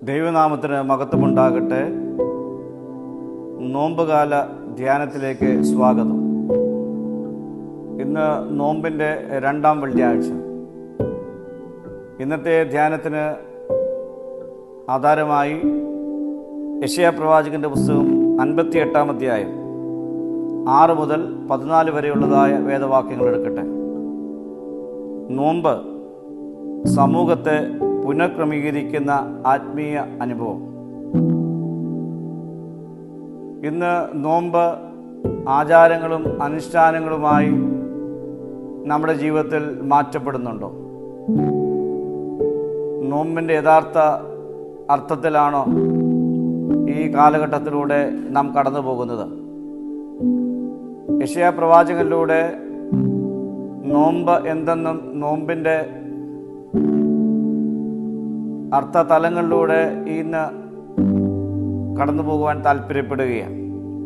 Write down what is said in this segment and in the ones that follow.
ദൈവനാമത്തിന് മഹത്വമുണ്ടാകട്ടെ നോമ്പുകാല ധ്യാനത്തിലേക്ക് സ്വാഗതം ഇന്ന് നോമ്പിൻ്റെ രണ്ടാം വെള്ളിയാഴ്ച ഇന്നത്തെ ധ്യാനത്തിന് ആധാരമായി യശയ പ്രവാചകൻ്റെ പുസ്തകം അൻപത്തി എട്ടാം അധ്യായം ആറ് മുതൽ പതിനാല് വരെയുള്ളതായ വേദവാക്യങ്ങൾ എടുക്കട്ടെ നോമ്പ് സമൂഹത്തെ പുനഃക്രമീകരിക്കുന്ന ആത്മീയ അനുഭവം ഇന്ന് നോമ്പ് ആചാരങ്ങളും അനുഷ്ഠാനങ്ങളുമായി നമ്മുടെ ജീവിതത്തിൽ മാറ്റപ്പെടുന്നുണ്ടോ നോമ്പിൻ്റെ യഥാർത്ഥ അർത്ഥത്തിലാണോ ഈ കാലഘട്ടത്തിലൂടെ നാം കടന്നു പോകുന്നത് യശയ പ്രവാചകനിലൂടെ നോമ്പ് എന്തെന്നും നോമ്പിൻ്റെ അർത്ഥതലങ്ങളിലൂടെ ഇന്ന് കടന്നു പോകുവാൻ താല്പര്യപ്പെടുകയാണ്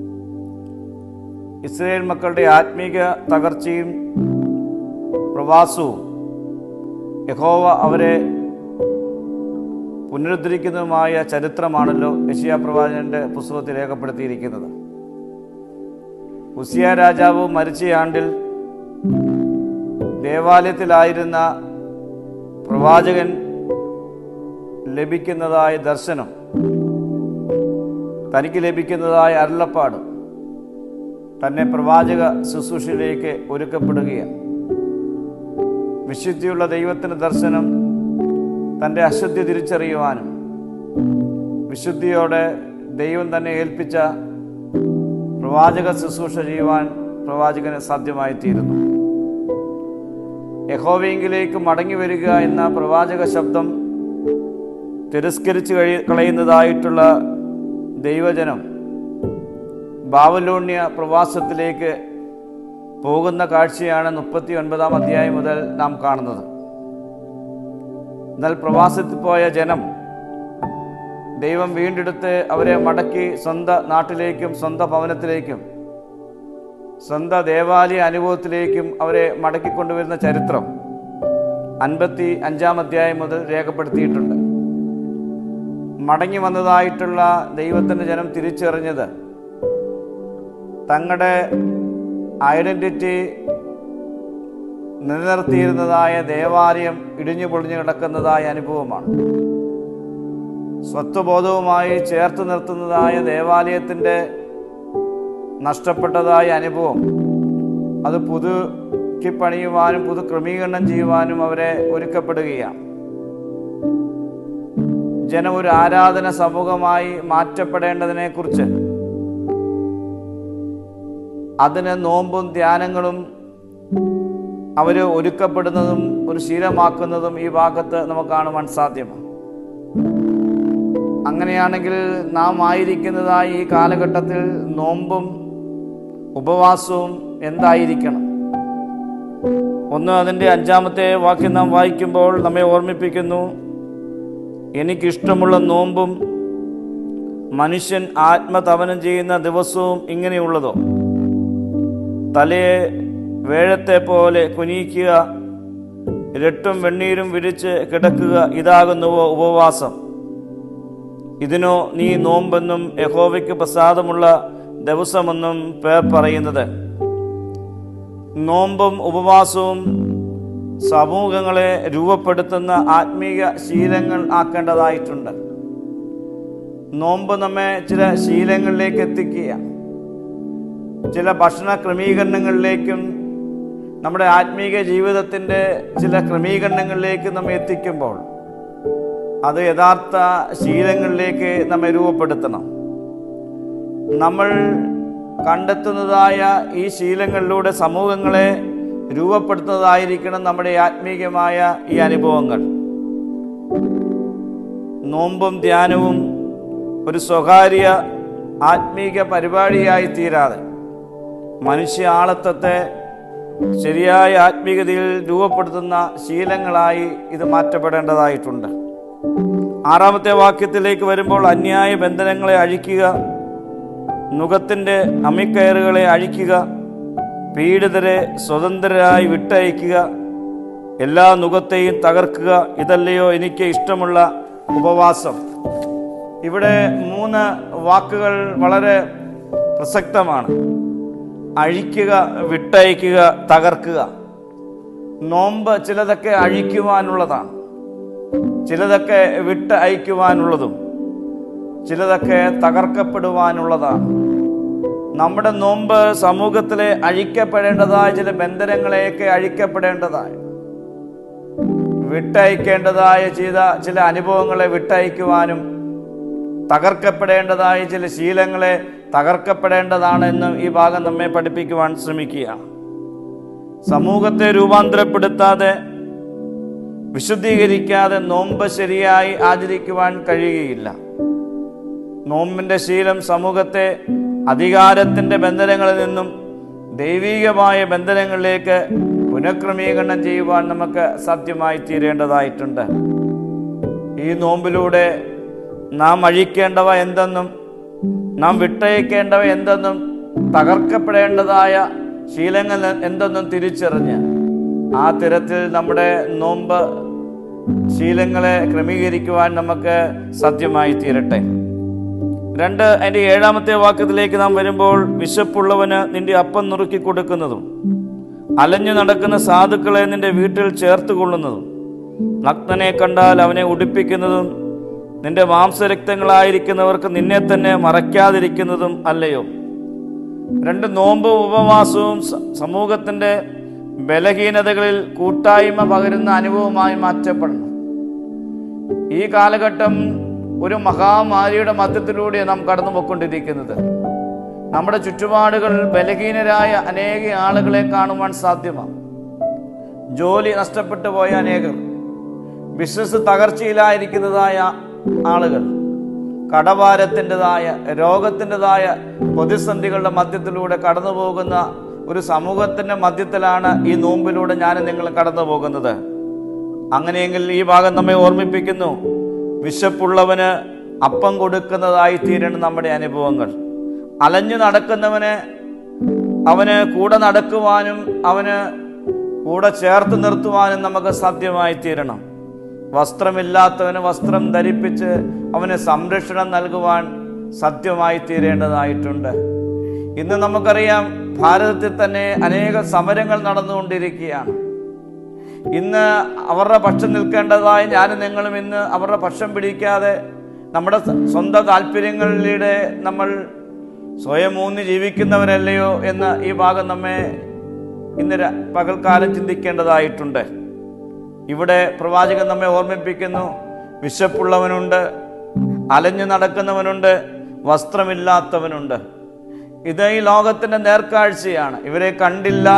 ഇസ്രയേൽ മക്കളുടെ ആത്മീക തകർച്ചയും പ്രവാസവും യഹോവ അവരെ പുനരുദ്ധരിക്കുന്നതുമായ ചരിത്രമാണല്ലോ യശിയ പ്രവാചകന്റെ പുസ്തകത്തിൽ രേഖപ്പെടുത്തിയിരിക്കുന്നത് ഉസിയ രാജാവ് മരിച്ച ആണ്ടിൽ ദേവാലയത്തിലായിരുന്ന പ്രവാചകൻ ലഭിക്കുന്നതായ ദർശനം തനിക്ക് ലഭിക്കുന്നതായ അരുളപ്പാട് തന്നെ പ്രവാചക ശുശ്രൂഷയിലേക്ക് ഒരുക്കപ്പെടുകയാണ് വിശുദ്ധിയുള്ള ദൈവത്തിൻ്റെ ദർശനം തൻ്റെ അശുദ്ധി തിരിച്ചറിയുവാനും വിശുദ്ധിയോടെ ദൈവം തന്നെ ഏൽപ്പിച്ച പ്രവാചക ശുശ്രൂഷ ചെയ്യുവാൻ പ്രവാചകന് സാധ്യമായി തീരുന്നു യഹോവയെങ്കിലേക്ക് മടങ്ങി വരിക എന്ന പ്രവാചക ശബ്ദം തിരസ്കരിച്ച് കഴി കളയുന്നതായിട്ടുള്ള ദൈവജനം ബാവലോണ്യ പ്രവാസത്തിലേക്ക് പോകുന്ന കാഴ്ചയാണ് മുപ്പത്തി ഒൻപതാം അധ്യായം മുതൽ നാം കാണുന്നത് എന്നാൽ പ്രവാസത്തിൽ പോയ ജനം ദൈവം വീണ്ടെടുത്ത് അവരെ മടക്കി സ്വന്തം നാട്ടിലേക്കും സ്വന്തം ഭവനത്തിലേക്കും സ്വന്തം ദേവാലയ അനുഭവത്തിലേക്കും അവരെ മടക്കിക്കൊണ്ടുവരുന്ന ചരിത്രം അൻപത്തി അഞ്ചാം അധ്യായം മുതൽ രേഖപ്പെടുത്തിയിട്ടുണ്ട് മടങ്ങി വന്നതായിട്ടുള്ള ദൈവത്തിൻ്റെ ജനം തിരിച്ചറിഞ്ഞത് തങ്ങളുടെ ഐഡൻറ്റിറ്റി നിലനിർത്തിയിരുന്നതായ ദേവാലയം ഇടിഞ്ഞു പൊളിഞ്ഞു കിടക്കുന്നതായ അനുഭവമാണ് സ്വത്വബോധവുമായി ചേർത്ത് നിർത്തുന്നതായ ദേവാലയത്തിൻ്റെ നഷ്ടപ്പെട്ടതായ അനുഭവം അത് പുതുക്കി പണിയുവാനും പുതു ക്രമീകരണം ചെയ്യുവാനും അവരെ ഒരുക്കപ്പെടുകയാണ് ജനം ഒരു ആരാധന സമൂഹമായി മാറ്റപ്പെടേണ്ടതിനെക്കുറിച്ച് അതിന് നോമ്പും ധ്യാനങ്ങളും അവർ ഒരുക്കപ്പെടുന്നതും ഒരു ശീലമാക്കുന്നതും ഈ ഭാഗത്ത് നമുക്ക് കാണുവാൻ സാധ്യമാണ് അങ്ങനെയാണെങ്കിൽ നാം ആയിരിക്കുന്നതായി ഈ കാലഘട്ടത്തിൽ നോമ്പും ഉപവാസവും എന്തായിരിക്കണം ഒന്ന് അതിൻ്റെ അഞ്ചാമത്തെ വാക്യം നാം വായിക്കുമ്പോൾ നമ്മെ ഓർമ്മിപ്പിക്കുന്നു എനിക്കിഷ്ടമുള്ള നോമ്പും മനുഷ്യൻ ആത്മതപനം ചെയ്യുന്ന ദിവസവും ഇങ്ങനെയുള്ളതോ തലയെ വേഴത്തെ പോലെ കുനിയിക്കുക ഇരട്ടും വെണ്ണീരും വിരിച്ച് കിടക്കുക ഇതാകുന്നുവോ ഉപവാസം ഇതിനോ നീ നോമ്പെന്നും യഹോവയ്ക്ക് പ്രസാദമുള്ള ദിവസമെന്നും പേർ പറയുന്നത് നോമ്പും ഉപവാസവും സമൂഹങ്ങളെ രൂപപ്പെടുത്തുന്ന ആത്മീയ ശീലങ്ങൾ ആക്കേണ്ടതായിട്ടുണ്ട് നോമ്പ് നമ്മെ ചില ശീലങ്ങളിലേക്ക് എത്തിക്കുക ചില ഭക്ഷണ ക്രമീകരണങ്ങളിലേക്കും നമ്മുടെ ആത്മീക ജീവിതത്തിൻ്റെ ചില ക്രമീകരണങ്ങളിലേക്ക് നമ്മെ എത്തിക്കുമ്പോൾ അത് യഥാർത്ഥ ശീലങ്ങളിലേക്ക് നമ്മെ രൂപപ്പെടുത്തണം നമ്മൾ കണ്ടെത്തുന്നതായ ഈ ശീലങ്ങളിലൂടെ സമൂഹങ്ങളെ രൂപപ്പെടുത്തുന്നതായിരിക്കണം നമ്മുടെ ആത്മീയമായ ഈ അനുഭവങ്ങൾ നോമ്പും ധ്യാനവും ഒരു സ്വകാര്യ ആത്മീക പരിപാടിയായി തീരാതെ മനുഷ്യ ആളത്വത്തെ ശരിയായ ആത്മീയതയിൽ രൂപപ്പെടുത്തുന്ന ശീലങ്ങളായി ഇത് മാറ്റപ്പെടേണ്ടതായിട്ടുണ്ട് ആറാമത്തെ വാക്യത്തിലേക്ക് വരുമ്പോൾ അന്യായ ബന്ധനങ്ങളെ അഴിക്കുക നുഖത്തിൻ്റെ അമ്മിക്കയറുകളെ അഴിക്കുക പീഡിതരെ സ്വതന്ത്രരായി വിട്ടയക്കുക എല്ലാ നുഖത്തെയും തകർക്കുക ഇതല്ലയോ എനിക്ക് ഇഷ്ടമുള്ള ഉപവാസം ഇവിടെ മൂന്ന് വാക്കുകൾ വളരെ പ്രസക്തമാണ് അഴിക്കുക വിട്ടയക്കുക തകർക്കുക നോമ്പ് ചിലതൊക്കെ അഴിക്കുവാനുള്ളതാണ് ചിലതൊക്കെ വിട്ട് അയക്കുവാനുള്ളതും ചിലതൊക്കെ തകർക്കപ്പെടുവാനുള്ളതാണ് നമ്മുടെ നോമ്പ് സമൂഹത്തിലെ അഴിക്കപ്പെടേണ്ടതായ ചില ബന്ധനങ്ങളെയൊക്കെ അഴിക്കപ്പെടേണ്ടതായ വിട്ടയക്കേണ്ടതായ ചെയ്ത ചില അനുഭവങ്ങളെ വിട്ടയക്കുവാനും തകർക്കപ്പെടേണ്ടതായ ചില ശീലങ്ങളെ തകർക്കപ്പെടേണ്ടതാണെന്ന് ഈ ഭാഗം നമ്മെ പഠിപ്പിക്കുവാൻ ശ്രമിക്കുകയാണ് സമൂഹത്തെ രൂപാന്തരപ്പെടുത്താതെ വിശുദ്ധീകരിക്കാതെ നോമ്പ് ശരിയായി ആചരിക്കുവാൻ കഴിയുകയില്ല നോമ്പിന്റെ ശീലം സമൂഹത്തെ അധികാരത്തിന്റെ ബന്ധനങ്ങളിൽ നിന്നും ദൈവികമായ ബന്ധനങ്ങളിലേക്ക് പുനഃക്രമീകരണം ചെയ്യുവാൻ നമുക്ക് സാധ്യമായി തീരേണ്ടതായിട്ടുണ്ട് ഈ നോമ്പിലൂടെ നാം അഴിക്കേണ്ടവ എന്തെന്നും നാം വിട്ടയക്കേണ്ടവ എന്തെന്നും തകർക്കപ്പെടേണ്ടതായ ശീലങ്ങൾ എന്തെന്നും തിരിച്ചറിഞ്ഞ് ആ തരത്തിൽ നമ്മുടെ നോമ്പ് ശീലങ്ങളെ ക്രമീകരിക്കുവാൻ നമുക്ക് സത്യമായി തീരട്ടെ രണ്ട് അതിൻ്റെ ഏഴാമത്തെ വാക്യത്തിലേക്ക് നാം വരുമ്പോൾ വിശപ്പുള്ളവന് നിന്റെ അപ്പം നുറുക്കി കൊടുക്കുന്നതും അലഞ്ഞു നടക്കുന്ന സാധുക്കളെ നിന്റെ വീട്ടിൽ ചേർത്ത് കൊള്ളുന്നതും നഗ്നനെ കണ്ടാൽ അവനെ ഉടുപ്പിക്കുന്നതും നിന്റെ മാംസരക്തങ്ങളായിരിക്കുന്നവർക്ക് നിന്നെ തന്നെ മറയ്ക്കാതിരിക്കുന്നതും അല്ലയോ രണ്ട് നോമ്പും ഉപവാസവും സ- സമൂഹത്തിന്റെ ബലഹീനതകളിൽ കൂട്ടായ്മ പകരുന്ന അനുഭവമായി മാറ്റപ്പെടണം ഈ കാലഘട്ടം ഒരു മഹാമാരിയുടെ മധ്യത്തിലൂടെ നാം കടന്നു പോയിക്കൊണ്ടിരിക്കുന്നത് നമ്മുടെ ചുറ്റുപാടുകൾ ബലഹീനരായ അനേക ആളുകളെ കാണുവാൻ സാധ്യമാണ് ജോലി നഷ്ടപ്പെട്ടു പോയ അനേകർ ബിസിനസ് തകർച്ചയിലായിരിക്കുന്നതായ ആളുകൾ കടഭാരത്തിൻ്റെതായ രോഗത്തിൻ്റെതായ പ്രതിസന്ധികളുടെ മധ്യത്തിലൂടെ കടന്നു പോകുന്ന ഒരു സമൂഹത്തിൻ്റെ മധ്യത്തിലാണ് ഈ നോമ്പിലൂടെ ഞാൻ നിങ്ങൾ കടന്നു പോകുന്നത് അങ്ങനെയെങ്കിൽ ഈ ഭാഗം നമ്മെ ഓർമ്മിപ്പിക്കുന്നു വിശപ്പുള്ളവന് അപ്പം കൊടുക്കുന്നതായി തീരണം നമ്മുടെ അനുഭവങ്ങൾ അലഞ്ഞു നടക്കുന്നവന് അവന് കൂടെ നടക്കുവാനും അവന് കൂടെ ചേർത്ത് നിർത്തുവാനും നമുക്ക് സാധ്യമായി തീരണം വസ്ത്രമില്ലാത്തവന് വസ്ത്രം ധരിപ്പിച്ച് അവന് സംരക്ഷണം നൽകുവാൻ സത്യമായി തീരേണ്ടതായിട്ടുണ്ട് ഇന്ന് നമുക്കറിയാം ഭാരതത്തിൽ തന്നെ അനേക സമരങ്ങൾ നടന്നുകൊണ്ടിരിക്കുകയാണ് ഇന്ന് അവരുടെ പക്ഷം നിൽക്കേണ്ടതായ ഞാനും നിങ്ങളും ഇന്ന് അവരുടെ പക്ഷം പിടിക്കാതെ നമ്മുടെ സ്വ- സ്വന്തം താല്പര്യങ്ങളിലൂടെ നമ്മൾ സ്വയം ഊന്നി ജീവിക്കുന്നവരല്ലയോ എന്ന് ഈ ഭാഗം നമ്മെ ഇന്ന് ര- പകൽക്കാലം ചിന്തിക്കേണ്ടതായിട്ടുണ്ട് ഇവിടെ പ്രവാചകൻ നമ്മെ ഓർമ്മിപ്പിക്കുന്നു വിശപ്പുള്ളവനുണ്ട് അലഞ്ഞു നടക്കുന്നവനുണ്ട് വസ്ത്രമില്ലാത്തവനുണ്ട് ഇത് ഈ ലോകത്തിന്റെ നേർക്കാഴ്ചയാണ് ഇവരെ കണ്ടില്ല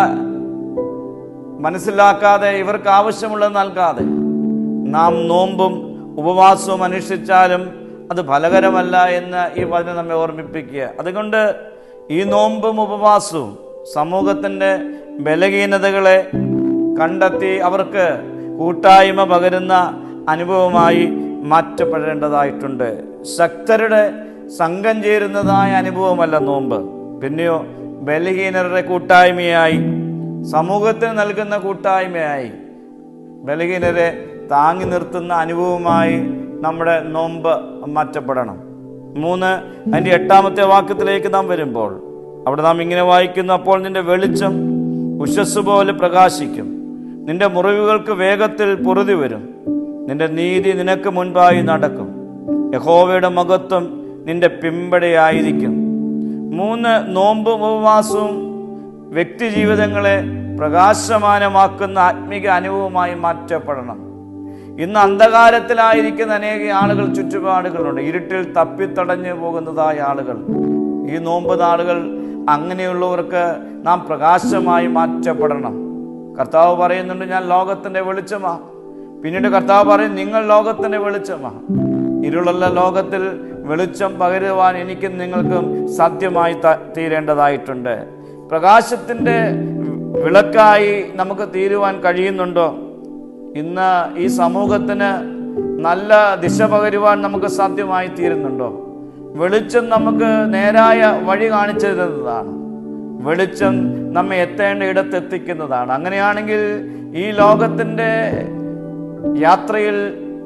മനസ്സിലാക്കാതെ ഇവർക്ക് ആവശ്യമുള്ളത് നൽകാതെ നാം നോമ്പും ഉപവാസവും അനുഷ്ഠിച്ചാലും അത് ഫലകരമല്ല എന്ന് ഈ വചനം നമ്മെ ഓർമ്മിപ്പിക്കുക അതുകൊണ്ട് ഈ നോമ്പും ഉപവാസവും സമൂഹത്തിൻ്റെ ബലഹീനതകളെ കണ്ടെത്തി അവർക്ക് കൂട്ടായ്മ പകരുന്ന അനുഭവമായി മാറ്റപ്പെടേണ്ടതായിട്ടുണ്ട് ശക്തരുടെ സംഘം ചേരുന്നതായ അനുഭവമല്ല നോമ്പ് പിന്നെയോ ബലഹീനരുടെ കൂട്ടായ്മയായി സമൂഹത്തിന് നൽകുന്ന കൂട്ടായ്മയായി ബലഹീനരെ താങ്ങി നിർത്തുന്ന അനുഭവമായി നമ്മുടെ നോമ്പ് മാറ്റപ്പെടണം മൂന്ന് അതിൻ്റെ എട്ടാമത്തെ വാക്യത്തിലേക്ക് നാം വരുമ്പോൾ അവിടെ നാം ഇങ്ങനെ വായിക്കുന്നു അപ്പോൾ നിന്റെ വെളിച്ചം ഉഷസ് പോലെ പ്രകാശിക്കും നിന്റെ മുറിവുകൾക്ക് വേഗത്തിൽ പൊറുതി വരും നിന്റെ നീതി നിനക്ക് മുൻപായി നടക്കും യഹോവയുടെ മഹത്വം നിന്റെ പിമ്പടയായിരിക്കും മൂന്ന് നോമ്പും ഉപവാസവും വ്യക്തി ജീവിതങ്ങളെ പ്രകാശമാനമാക്കുന്ന ആത്മീക അനുഭവമായി മാറ്റപ്പെടണം ഇന്ന് അന്ധകാരത്തിലായിരിക്കുന്ന അനേക ആളുകൾ ചുറ്റുപാടുകളുണ്ട് ഇരുട്ടിൽ തപ്പിത്തടഞ്ഞു പോകുന്നതായ ആളുകൾ ഈ നോമ്പ് നാളുകൾ അങ്ങനെയുള്ളവർക്ക് നാം പ്രകാശമായി മാറ്റപ്പെടണം കർത്താവ് പറയുന്നുണ്ട് ഞാൻ ലോകത്തിൻ്റെ വെളിച്ചമാ പിന്നീട് കർത്താവ് പറയും നിങ്ങൾ ലോകത്തിൻ്റെ വെളിച്ചമാ ഇരുളുള്ള ലോകത്തിൽ വെളിച്ചം പകരുവാൻ എനിക്കും നിങ്ങൾക്കും സാധ്യമായി ത- തീരേണ്ടതായിട്ടുണ്ട് പ്രകാശത്തിൻ്റെ വിളക്കായി നമുക്ക് തീരുവാൻ കഴിയുന്നുണ്ടോ ഇന്ന് ഈ സമൂഹത്തിന് നല്ല ദിശ പകരുവാൻ നമുക്ക് സാധ്യമായി തീരുന്നുണ്ടോ വെളിച്ചം നമുക്ക് നേരായ വഴി കാണിച്ചു തരുന്നതാണ് വെളിച്ചം നമ്മെ എത്തേണ്ട ഇടത്തെത്തിക്കുന്നതാണ് അങ്ങനെയാണെങ്കിൽ ഈ ലോകത്തിൻ്റെ യാത്രയിൽ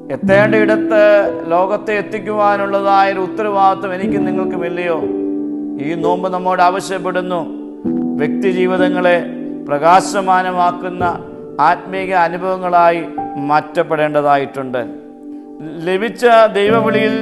എത്തേണ്ട ഇടത്ത് ലോകത്തെ എത്തിക്കുവാനുള്ളതായ ഒരു ഉത്തരവാദിത്വം എനിക്കും നിങ്ങൾക്കും ഇല്ലയോ ഈ നോമ്പ് നമ്മോട് ആവശ്യപ്പെടുന്നു വ്യക്തി ജീവിതങ്ങളെ പ്രകാശമാനമാക്കുന്ന ആത്മീക അനുഭവങ്ങളായി മാറ്റപ്പെടേണ്ടതായിട്ടുണ്ട് ലഭിച്ച ദൈവവിളിയിൽ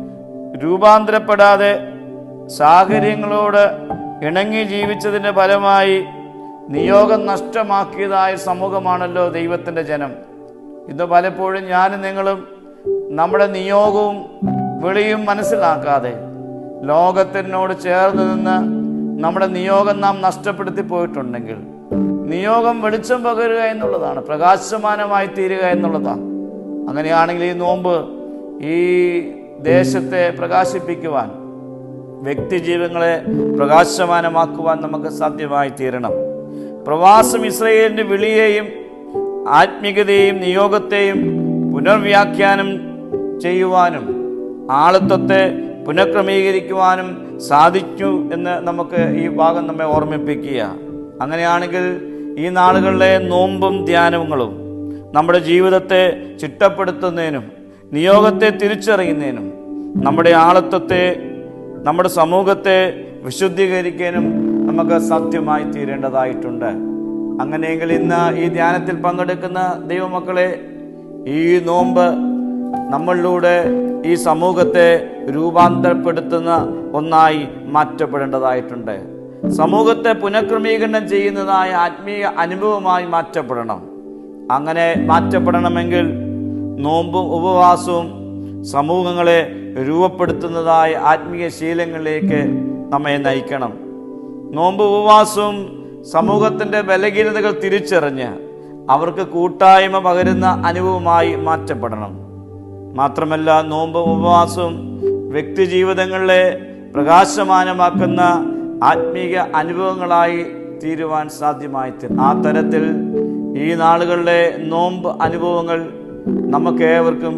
രൂപാന്തരപ്പെടാതെ സാഹചര്യങ്ങളോട് ഇണങ്ങി ജീവിച്ചതിൻ്റെ ഫലമായി നിയോഗം നഷ്ടമാക്കിയതായ സമൂഹമാണല്ലോ ദൈവത്തിൻ്റെ ജനം ഇന്ന് പലപ്പോഴും ഞാനും നിങ്ങളും നമ്മുടെ നിയോഗവും വിളിയും മനസ്സിലാക്കാതെ ലോകത്തിനോട് ചേർന്ന് നിന്ന് നമ്മുടെ നിയോഗം നാം നഷ്ടപ്പെടുത്തി പോയിട്ടുണ്ടെങ്കിൽ നിയോഗം വെളിച്ചം പകരുക എന്നുള്ളതാണ് പ്രകാശമാനമായി തീരുക എന്നുള്ളതാണ് അങ്ങനെയാണെങ്കിൽ ഈ നോമ്പ് ഈ ദേശത്തെ പ്രകാശിപ്പിക്കുവാൻ വ്യക്തിജീവങ്ങളെ പ്രകാശമാനമാക്കുവാൻ നമുക്ക് സാധ്യമായി തീരണം പ്രവാസം ഇസ്രയേലിൻ്റെ വിളിയെയും ആത്മീകതയെയും നിയോഗത്തെയും പുനർവ്യാഖ്യാനം ചെയ്യുവാനും ആളത്വത്തെ പുനഃക്രമീകരിക്കുവാനും സാധിച്ചു എന്ന് നമുക്ക് ഈ ഭാഗം നമ്മെ ഓർമ്മിപ്പിക്കുക അങ്ങനെയാണെങ്കിൽ ഈ നാളുകളിലെ നോമ്പും ധ്യാനങ്ങളും നമ്മുടെ ജീവിതത്തെ ചിട്ടപ്പെടുത്തുന്നതിനും നിയോഗത്തെ തിരിച്ചറിയുന്നതിനും നമ്മുടെ ആളത്വത്തെ നമ്മുടെ സമൂഹത്തെ വിശുദ്ധീകരിക്കാനും നമുക്ക് സത്യമായി തീരേണ്ടതായിട്ടുണ്ട് അങ്ങനെയെങ്കിൽ ഇന്ന് ഈ ധ്യാനത്തിൽ പങ്കെടുക്കുന്ന ദൈവമക്കളെ ഈ നോമ്പ് നമ്മളിലൂടെ ഈ സമൂഹത്തെ രൂപാന്തരപ്പെടുത്തുന്ന ഒന്നായി മാറ്റപ്പെടേണ്ടതായിട്ടുണ്ട് സമൂഹത്തെ പുനഃക്രമീകരണം ചെയ്യുന്നതായ ആത്മീയ അനുഭവമായി മാറ്റപ്പെടണം അങ്ങനെ മാറ്റപ്പെടണമെങ്കിൽ നോമ്പും ഉപവാസവും സമൂഹങ്ങളെ രൂപപ്പെടുത്തുന്നതായ ആത്മീയ ശീലങ്ങളിലേക്ക് നമ്മെ നയിക്കണം നോമ്പ് ഉപവാസവും സമൂഹത്തിൻ്റെ ബലഹീനതകൾ തിരിച്ചറിഞ്ഞ് അവർക്ക് കൂട്ടായ്മ പകരുന്ന അനുഭവമായി മാറ്റപ്പെടണം മാത്രമല്ല നോമ്പ് ഉപവാസവും വ്യക്തിജീവിതങ്ങളിലെ പ്രകാശമാനമാക്കുന്ന ആത്മീക അനുഭവങ്ങളായി തീരുവാൻ സാധ്യമായി തീരും ആ തരത്തിൽ ഈ നാളുകളിലെ നോമ്പ് അനുഭവങ്ങൾ നമുക്കേവർക്കും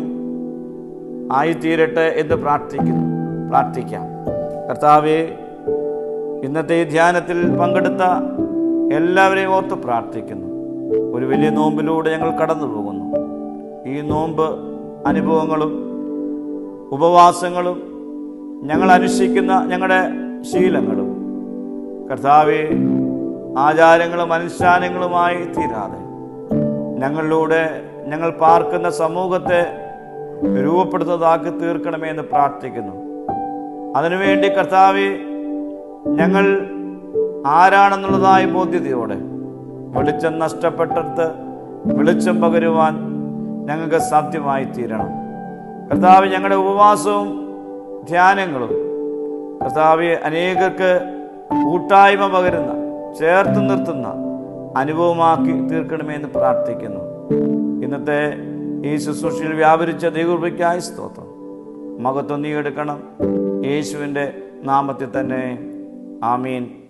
ആയിത്തീരട്ടെ എന്ന് പ്രാർത്ഥിക്കുന്നു പ്രാർത്ഥിക്കാം കർത്താവെ ഇന്നത്തെ ഈ ധ്യാനത്തിൽ പങ്കെടുത്ത എല്ലാവരെയും ഓർത്ത് പ്രാർത്ഥിക്കുന്നു ഒരു വലിയ നോമ്പിലൂടെ ഞങ്ങൾ കടന്നു പോകുന്നു ഈ നോമ്പ് അനുഭവങ്ങളും ഉപവാസങ്ങളും ഞങ്ങൾ അനുഷ്ഠിക്കുന്ന ഞങ്ങളുടെ ശീലങ്ങളും കർത്താവെ ആചാരങ്ങളും അനുഷ്ഠാനങ്ങളുമായി തീരാതെ ഞങ്ങളിലൂടെ ഞങ്ങൾ പാർക്കുന്ന സമൂഹത്തെ രൂപപ്പെടുന്നതാക്കി തീർക്കണമേ എന്ന് പ്രാർത്ഥിക്കുന്നു അതിനുവേണ്ടി കർത്താവെ ഞങ്ങൾ ആരാണെന്നുള്ളതായ ബോധ്യതയോടെ വെളിച്ചം നഷ്ടപ്പെട്ടിടത്ത് വെളിച്ചം പകരുവാൻ ഞങ്ങൾക്ക് സാധ്യമായി തീരണം കർത്താവ് ഞങ്ങളുടെ ഉപവാസവും ധ്യാനങ്ങളും കർത്താവ് അനേകർക്ക് കൂട്ടായ്മ പകരുന്ന ചേർത്ത് നിർത്തുന്ന അനുഭവമാക്കി തീർക്കണമേ എന്ന് പ്രാർത്ഥിക്കുന്നു ഇന്നത്തെ ഈ ശുശ്രൂഷയിൽ വ്യാപരിച്ച ദൈവകൃപയ്ക്കായി സ്തോത്രം മഹത്വം നീ എടുക്കണം യേശുവിൻ്റെ നാമത്തിൽ തന്നെ ആമീൻ